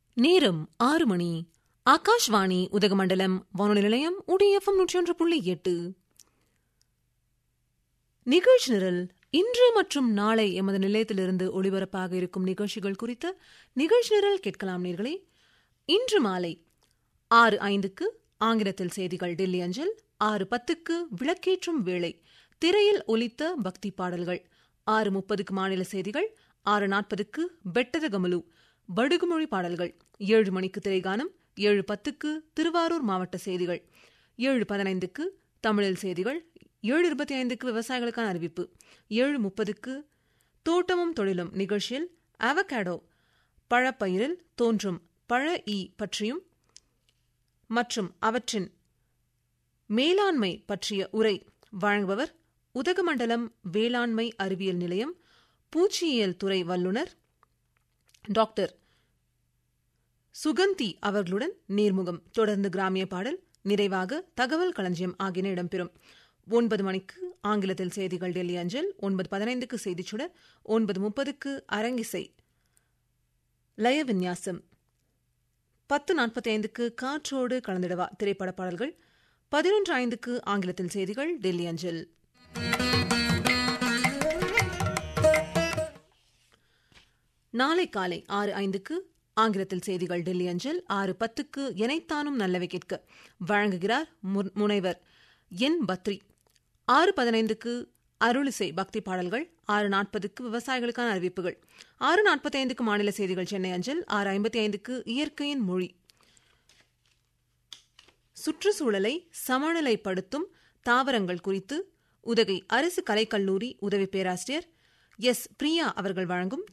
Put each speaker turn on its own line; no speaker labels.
நேரம் ஆறு மணி ஆகாஷ்வாணி உதகமண்டலம் வானொலி நிலையம் உடிஎஃப்எம் நூற்றி ஒன்று புள்ளி எட்டு நிகழ்ச்சி நிரல் இன்று மற்றும் நாளை எமது நிலையத்திலிருந்து ஒளிபரப்பாக இருக்கும் நிகழ்ச்சிகள் குறித்த நிகழ்ச்சி நிரல் கேட்கலாம் நேர்களே இன்று மாலை ஆறு ஐந்துக்கு ஆங்கிலத்தில் செய்திகள் டெல்லி அஞ்சல் ஆறு பத்துக்கு விளக்கேற்றும் வேளை திரையில் ஒலித்த பக்தி பாடல்கள் ஆறு முப்பதுக்கு மாநில செய்திகள் ஆறு நாற்பதுக்கு பெட்டத கமலு படுகுமொழி பாடல்கள் ஏழு மணிக்கு திரைகானம் ஏழு பத்துக்கு திருவாரூர் மாவட்ட செய்திகள் ஏழு பதினைந்துக்கு தமிழில் செய்திகள் ஏழு இருபத்தி ஐந்துக்கு விவசாயிகளுக்கான அறிவிப்பு ஏழு முப்பதுக்கு தோட்டமும் தொழிலும் நிகழ்ச்சியில் அவகேடோ பழப்பயிரில் தோன்றும் பழ ஈ பற்றியும் மற்றும் அவற்றின் மேலாண்மை பற்றிய உரை வழங்குபவர் உதகமண்டலம் வேளாண்மை அறிவியல் நிலையம் பூச்சியியல் துறை வல்லுநர் டாக்டர் சுகந்தி அவர்களுடன் நேர்முகம் தொடர்ந்து கிராமிய பாடல் நிறைவாக தகவல் களஞ்சியம் ஆகியன இடம்பெறும் ஒன்பது மணிக்கு ஆங்கிலத்தில் செய்திகள் டெல்லி அஞ்சல் ஒன்பது பதினைந்துக்கு செய்திச்சுடர் ஒன்பது முப்பதுக்கு அரங்கிசை லய விந்யாசம் பத்து நாற்பத்தி ஐந்துக்கு காற்றோடு கலந்திடவா திரைப்பட பாடல்கள் பதினொன்று ஐந்துக்கு ஆங்கிலத்தில் செய்திகள் டெல்லி அஞ்சல் நாளை காலை ஆறு ஐந்துக்கு ஆங்கிலத்தில் செய்திகள் டெல்லி அஞ்சல் ஆறு பத்துக்கு எனைத்தானும் நல்லவை கேட்க வழங்குகிறார் முனைவர் என் பத்ரி ஆறு பதினைந்துக்கு அருளிசை பக்தி பாடல்கள் ஆறு நாற்பதுக்கு விவசாயிகளுக்கான அறிவிப்புகள் ஆறு நாற்பத்தி ஐந்துக்கு மாநில செய்திகள் சென்னை அஞ்சல் ஆறு ஐம்பத்தி ஐந்துக்கு இயற்கையின் மொழி சுற்றுச்சூழலை சமநிலைப்படுத்தும் தாவரங்கள் குறித்து உதகை அரசு கலைக்கல்லூரி உதவி பேராசிரியர் எஸ் பிரியா அவர்கள் வழங்கும்